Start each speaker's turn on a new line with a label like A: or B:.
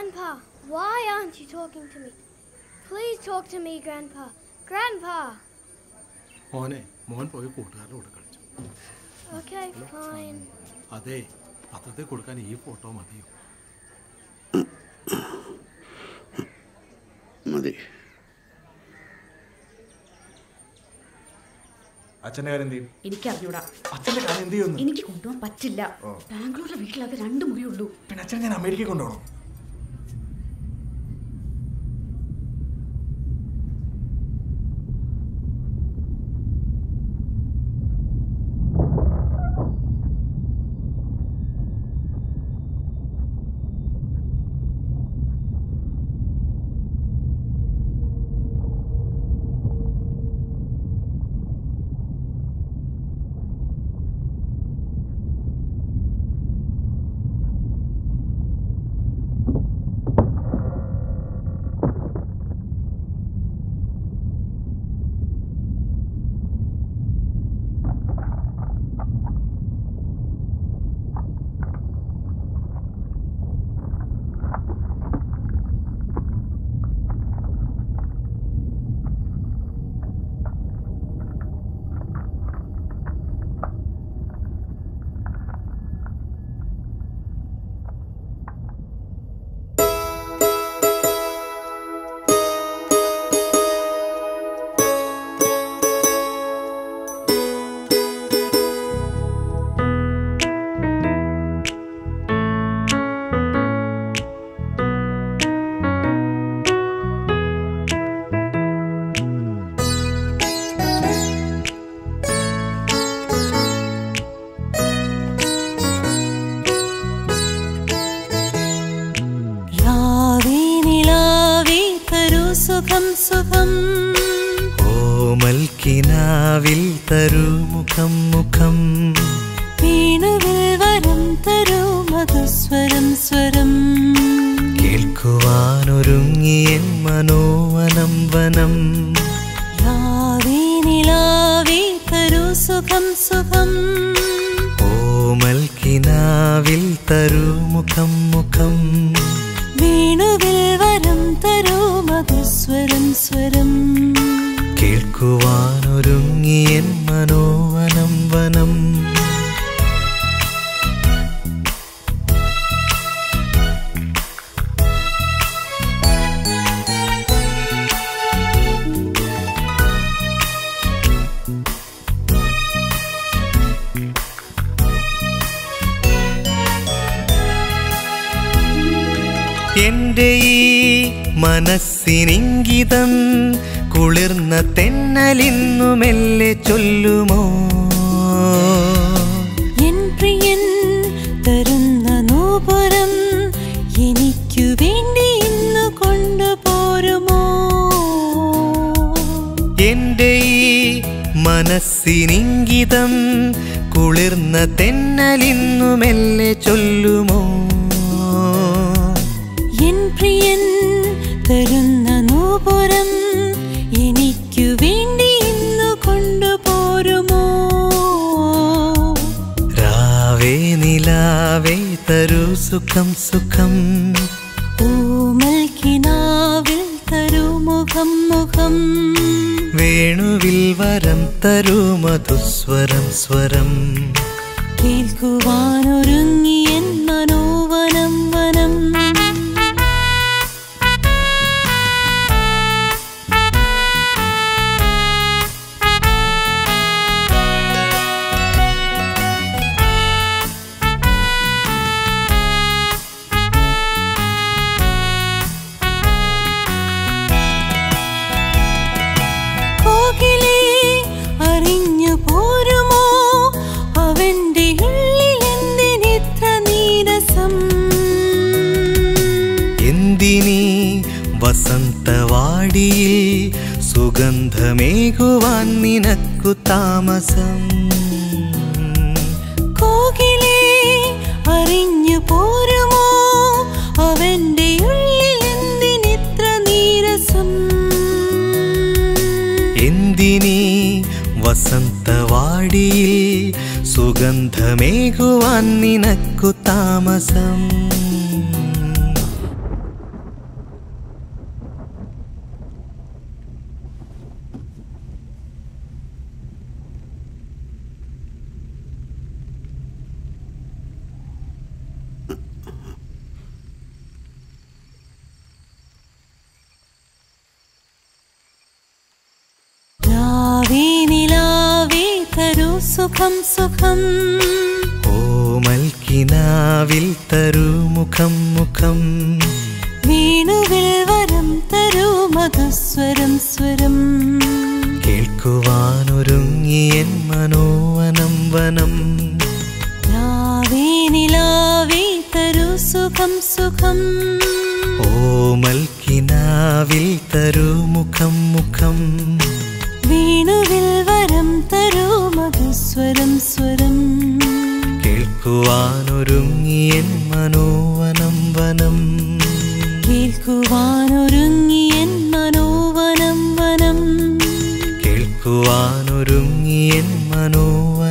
A: Grandpa, why aren't you talking to me? Please talk to me, Grandpa. Grandpa!
B: മോനെ മോൻ പോയി കൂട്ടുകാരുടെ കൂടെ കളിച്ചു
A: Okay, fine.
B: അതെ പത്രത്തിൽ കൊടുക്കാൻ ഈ ഫോട്ടോ മതിയോ
C: മതി
D: അച്ഛൻ്റെ കാര്യം എന്ത് ചെയ്യും
E: എനിക്കറിഞ്ഞൂടാ
D: അച്ഛൻ്റെ കാര്യം എന്ത് ചെയ്യുന്നു
E: എനിക്ക് കൊണ്ടുപോകാൻ പറ്റില്ല ബാംഗ്ലൂരിലെ വീട്ടിലത് രണ്ട് മുറിയുള്ളൂ
D: പിന്നെ അച്ഛൻ ഞാൻ അമേരിക്കയിൽ കൊണ്ടുപോകണം
F: രാവേ നിലാവേ തരൂ സുഖം സുഖം
G: ഓമൽക്കിനാവിൽ തരൂ മുഖം മുഖം
F: വീണുവിൽ വരം തരൂ മധുസ്വരം സ്വരം
G: കേൾക്കുവാനൊരുങ്ങിയൻ മനോവനം വനം
F: രാവേ നിലാവേ തരൂ സുഖം സുഖം
G: ഓമൽക്കിനാവിൽ തരൂ മുഖം മുഖം
F: വീണുവിൽ വരം തരൂ മധുസ്വരം സ്വരം
G: കേൾക്കുവാനൊരുങ്ങിയൻ മനോവനം വനം എന്റെ ഈ മനസ്സിനിങ്കിതം കുളിർന്ന തെന്നലിന്നു മെല്ലെ ചൊല്ലുമോ
F: എൻ പ്രിയൻ തരുന്ന നൂപുരം എനിക്കു വേണ്ടി ഇന്ന് കൊണ്ടുപോരുമോ
G: എന്റെ ഈ മനസ്സിനിങ്കിതം കുളിർന്ന തെന്നലിന്നു മെല്ലെ ചൊല്ലുമോ
F: എൻ പ്രിയൻ തരുന്ന നൂപുരം എനിക്കു വേണ്ടി ഇന്ന് കൊണ്ടുപോരുമോ
G: രാവേ നിലാവേ തരൂ സുഖം സുഖം
F: ഓമൽ കിനാവിൽ തരൂ മുഖം മുഖം
G: വേണുവിൽ വരം തരൂ മധുസ്വരം സ്വരം
F: കേൾക്കുവാനൊരുങ്ങി എൻ മനോവനം വനം കോകിലേ അറിഞ്ഞു പോരുമോ അവന്റെ ഉള്ളിൽ എന്തിനിത്ര നീരസം
G: എന്തിനീ വസന്തവാടിയിൽ സുഗന്ധമേകുവാൻ നിനക്കു താമസം
F: കോകിലേ അറിഞ്ഞു പോരുമോ അവന്റെ ഉള്ളിൽ എന്തിനിത്ര നീരസം
G: എന്തിനീ വസന്തവാടിയിൽ സുഗന്ധമേകുവാൻ നിനക്കു താമസം
F: സുഖം സുഖം
G: ഓമൽക്കിനാവിൽ തരൂ മുഖം മുഖം
F: വീണുവിൽ വരം തരൂ മധുസ്വരം സ്വരം
G: കേൾക്കുവാനൊരുങ്ങിയൻ മനോവനം വനം
F: രാവേ നിലാവേ തരൂ സുഖം സുഖം
G: ഓമൽക്കിനാവിൽ തരൂ മുഖം മുഖം
F: വീണുവിൽ വരം തരൂ മധുസ്വരം സ്വരം
G: കേൾക്കുവാനൊരുങ്ങിയൻ മനോവനം വനം
F: കേൾക്കുവാനൊരുങ്ങിയൻ മനോവനം വനം
G: കേൾക്കുവാനൊരുങ്ങിയൻ മനോവനം